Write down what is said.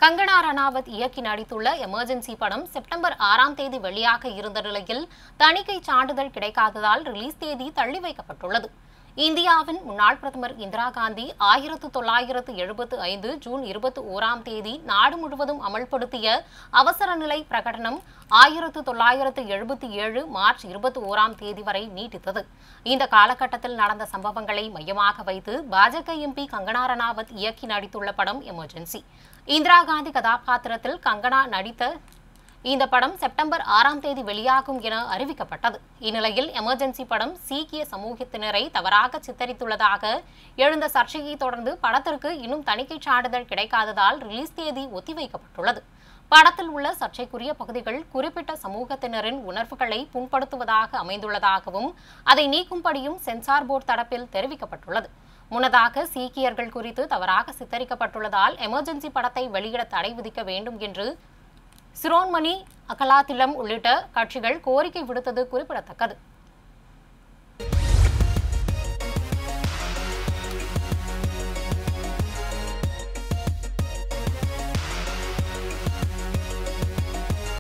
கங்கனா ரணாவத் இயக்கி நடித்துள்ள எமர்ஜென்சி படம் செப்டம்பர் ஆறாம் தேதி வெளியாக இருந்த நிலையில் தணிக்கை சான்றிதழ் கிடைக்காததால் ரிலீஸ் தேதி தள்ளி வைக்கப்பட்டுள்ளது இந்தியாவின் முன்னாள் பிரதமர் இந்திரா காந்தி ஆயிரத்து தொள்ளாயிரத்து எழுபத்து ஐந்து ஜூன் இருபத்தி ஓராம் தேதி நாடு முழுவதும் அமல்படுத்திய அவசர நிலை பிரகடனம் ஆயிரத்து தொள்ளாயிரத்து எழுபத்தி ஏழு மார்ச் இருபத்தி ஓராம் தேதி வரை நீட்டித்தது இந்த காலகட்டத்தில் நடந்த சம்பவங்களை மையமாக வைத்து பாஜக எம்பி கங்கனா ரணாவத் இயக்கி நடித்துள்ள படம் எமர்ஜென்சி இந்திரா காந்தி கதாபாத்திரத்தில் கங்கனா நடித்த இந்த படம் செப்டம்பர் ஆறாம் தேதி வெளியாகும் என அறிவிக்கப்பட்டது இந்நிலையில் எமர்ஜென்சி படம் சீக்கிய சமூகத்தினரை தவறாக சித்தரித்துள்ளதாக எழுந்த சர்ச்சையை தொடர்ந்து படத்திற்கு இன்னும் தணிக்கை சான்றிதழ் கிடைக்காததால் ரிலீஸ் தேதி ஒத்திவைக்கப்பட்டுள்ளது படத்தில் உள்ள சர்ச்சைக்குரிய பகுதிகள் குறிப்பிட்ட சமூகத்தினரின் உணர்வுகளை புண்படுத்துவதாக அமைந்துள்ளதாகவும் அதை நீக்கும்படியும் சென்சார் போர்டு தரப்பில் தெரிவிக்கப்பட்டுள்ளது முன்னதாக சீக்கியர்கள் குறித்து தவறாக சித்தரிக்கப்பட்டுள்ளதால் எமர்ஜென்சி படத்தை வெளியிட தடை விதிக்க வேண்டும் என்று சிரோன்மணி அகலாத்திலம் உள்ளிட்ட கட்சிகள் கோரிக்கை விடுத்தது குறிப்பிடத்தக்கது